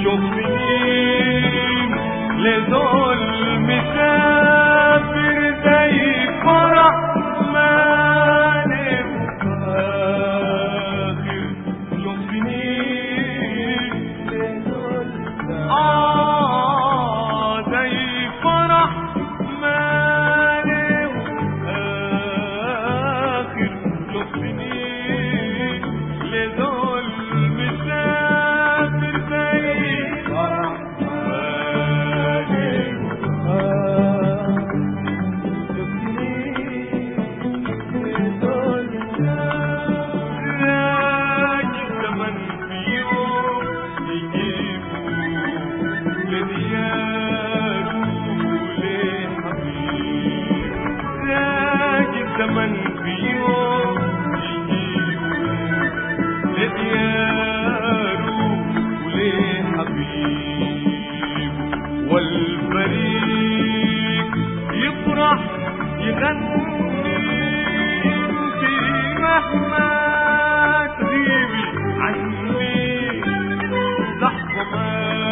شوف سنين لذول مسافر زي فرح ما آخر شوف سنين آه زي فرح ما آخر شوف سنين لذول مسافر زي فرح راجل زمن في يوم يجيبوا لدياره لحبيب راجل زمن في يوم يجيبوا لدياره ولحبيب والفريق يفرح يغني انتي مهما تغيبي عني لحظة ما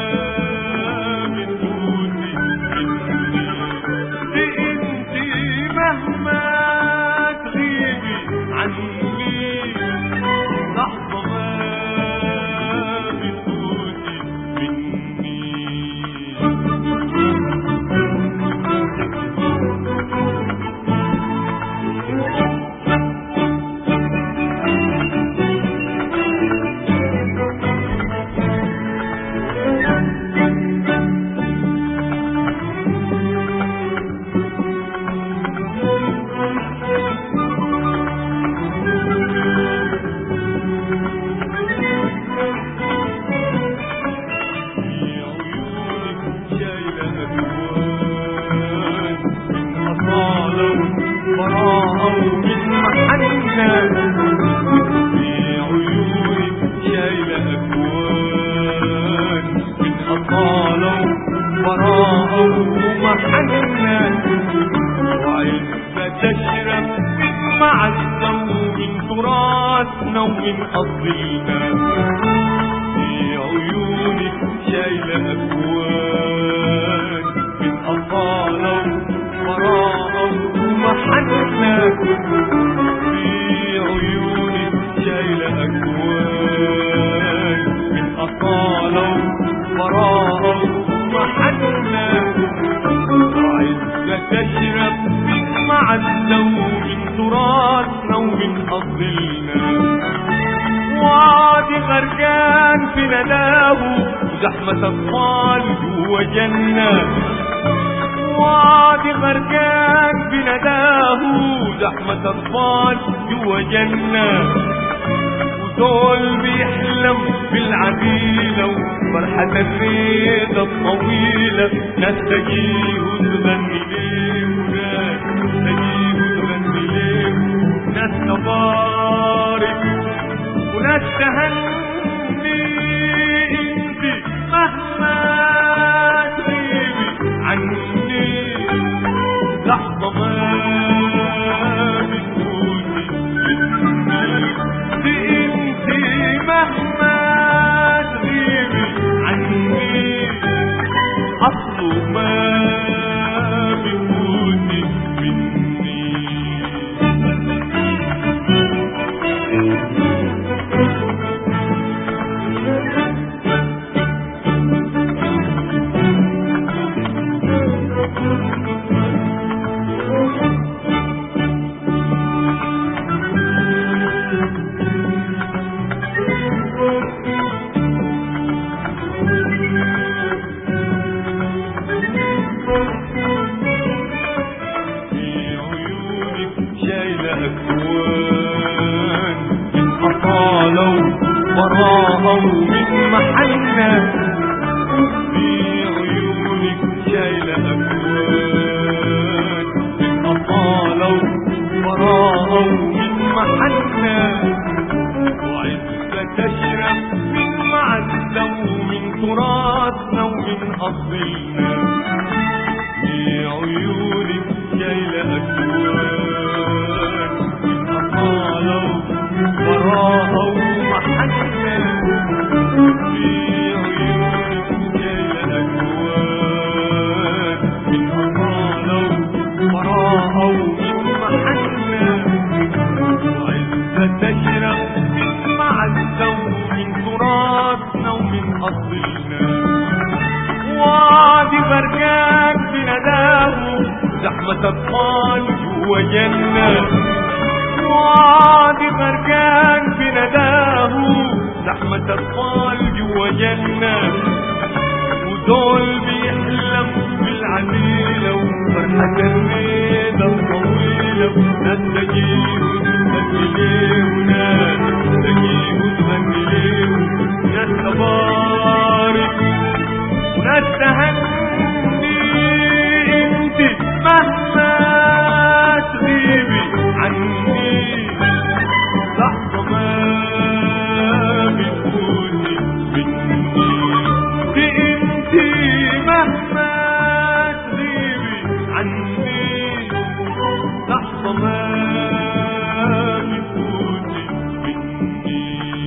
بتفوتي مني دي انتي مهما تغيبي عني لحظة ما بتفوتي مني في عيونك شايلة أكوان من أصالة وبراءة ومن محنة في عيونك شايلة أكوان من أصالة وبراءة ومحنة وعزة تشرب من معزة ومن تراثنا ومن أصلنا في عيونك شايلة أكوان من أصالة وبراءة ومحنة في عيونك شايلة أكوان من أصالة وبراءة ومحنة وعزة تشرب من معزة ومن تراثنا ومن أصلنا وعادي غرقان في نداه وزحمة أطفال جوا جنة وعادي غرقان في نداه وزحمة أطفال جوا جنة ودول بيحلم بالعديلة وفرحة الريدة الطويلة ناس تجيه وتغني ليه وناس تجيه وتغني ليه ناس تبارك وناس تهني انت مهما تغيبي عني لحظة ما بتفوتي مني دي انت مهما تغيبي عني اصله ما بتفوتي مني في عيونك شايلة أكوان من أصالة وبراءة ومن محنة في عيونك شايلة أكوان من أصالة وبراءة ومن محنة وعزة تشرب من معزة ومن تراثنا ومن أصلنا في عيونك شايلة أكوان من أصالة وبراءة ومحنة في عيونك وعطلنا وادي بركان بنداه زحمة أطفال جوا جنة وادي بركان بنداه زحمة أطفال جوا جنة ودول بيحلم بالعديلة وفرحة الليلة الطويلة ناس تجيه وتغني ليه وناس تجيه وتغني ليه ناس تبارك وناس تهني انت مهما تغيبي عني لحظة ما بتفوتي مني دي انت مهما تغيبي عني لحظة ما بتفوتي مني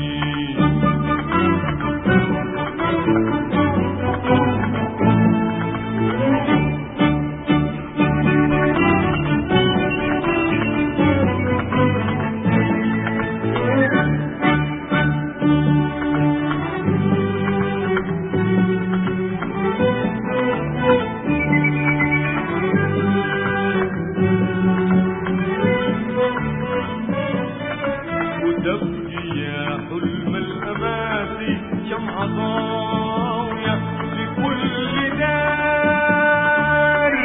وتبكي يا حلم الأماسي شمعة ضاوية لكل دار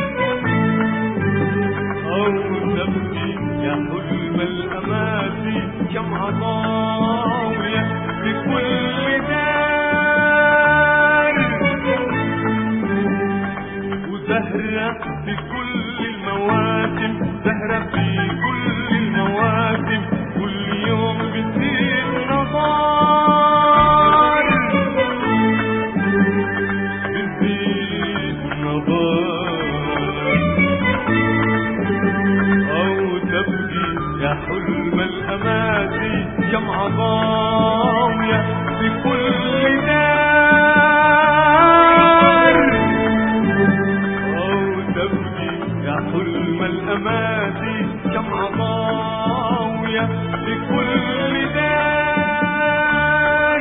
أو تبكي يا حلم الأماسي شمعة ضاوية لكل دار وزهرة في كل المواسم زهرة في كل المواسم كل يوم بتزيد نضار بتزيد نضار أو تبكي يا حلم الأماسي جمعة ضاوية في كل دار أو تبكي يا حلم الأماسي جمعة ضاوية لكل دار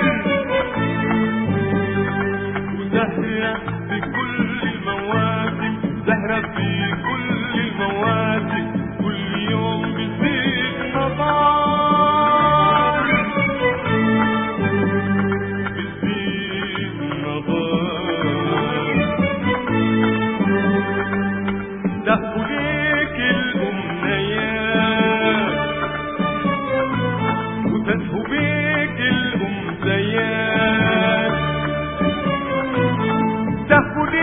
وزهرة في كل المواسم زهرة في كل المواسم كل يوم بتزيد نضار بتزيد نضار دقوا ليك الأمنيات وتسهوا بيك الأمسيات دقوا ليك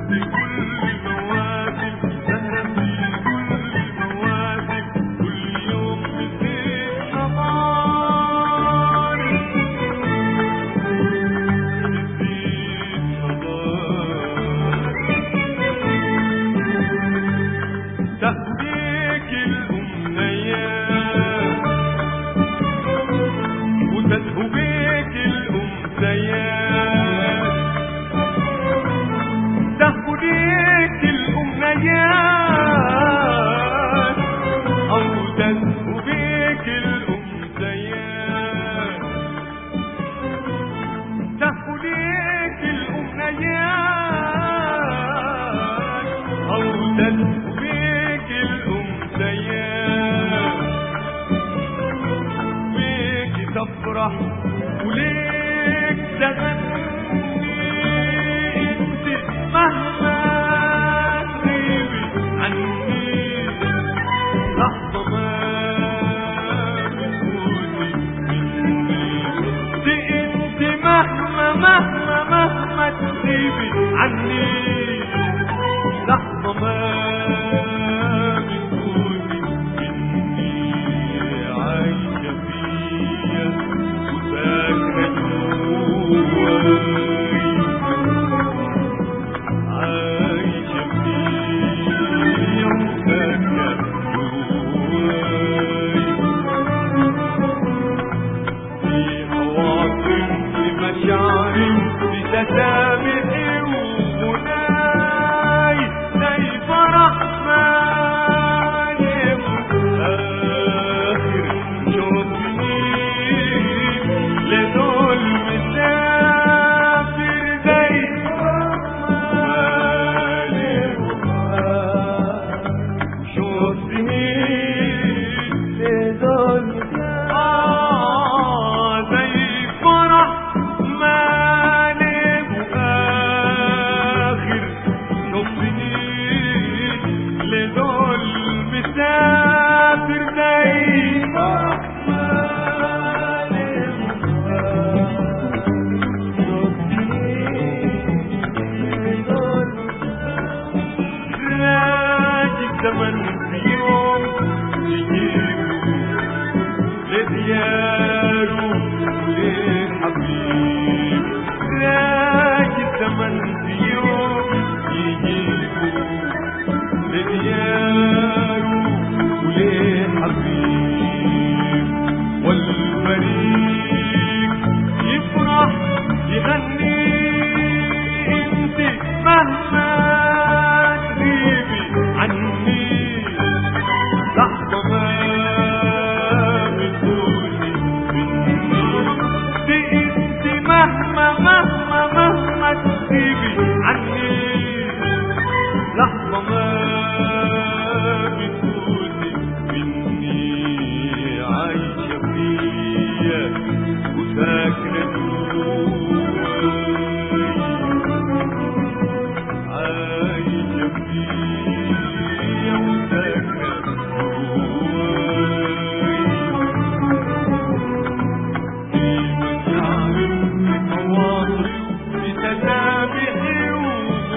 في كل المواسم زهرة في كل المواسم كل يوم بتزيد نهار بتزيد نهار تهديك الأمنيات وتذهبك الأمنيات تهديك الأمنيات أو تذهبك الأمنيات تهديك الأمنيات أو تذهبك الأمنيات بيك تفرح وليك تغني انت مهما تغيبي عني لحظة ما بتفوتي مني دي انت مهما مهما مهما تغيبي عني لحظة ما بتفوتي مني عايشة فيا وساكنة جواي عايشة فيا وساكنة جواي في عواطف لمشاعري بتسامحي وغناي زي فرح مالي آخر شوفني لدول مسافر زي مالي شوفني لدول آه زي فرح مالي وآخر شوفني لدول مسافر زي فرح مالي راجي زمن في يوم يجيبه لدياره وللحبيب راجي زمن في يوم يجيبه لدياره وللحبيب والفريق يفرح يغني انت مهما تغيبي عني لحظة ما بتفوتي مني دي انت مهما مهما مهما تغيبي عني لحظة ما بتفوتي مني عايشة فيا وساكنة جواي عايشة فيا وساكنة جواي في مشاعر في خواطري في تسامحي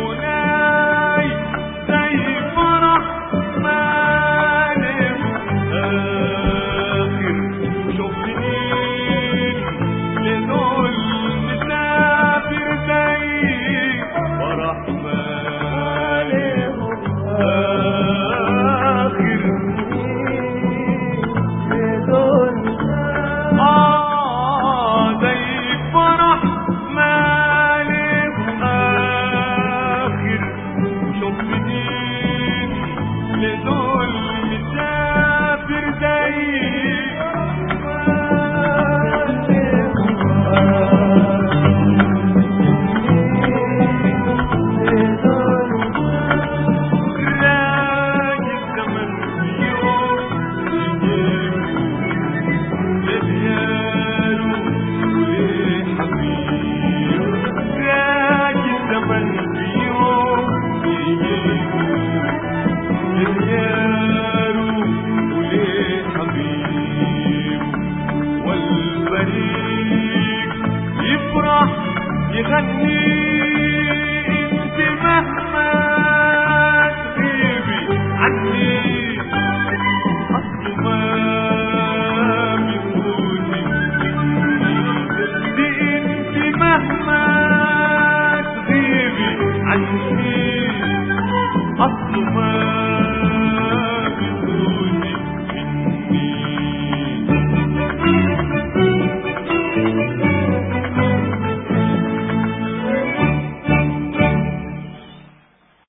يمشي أصله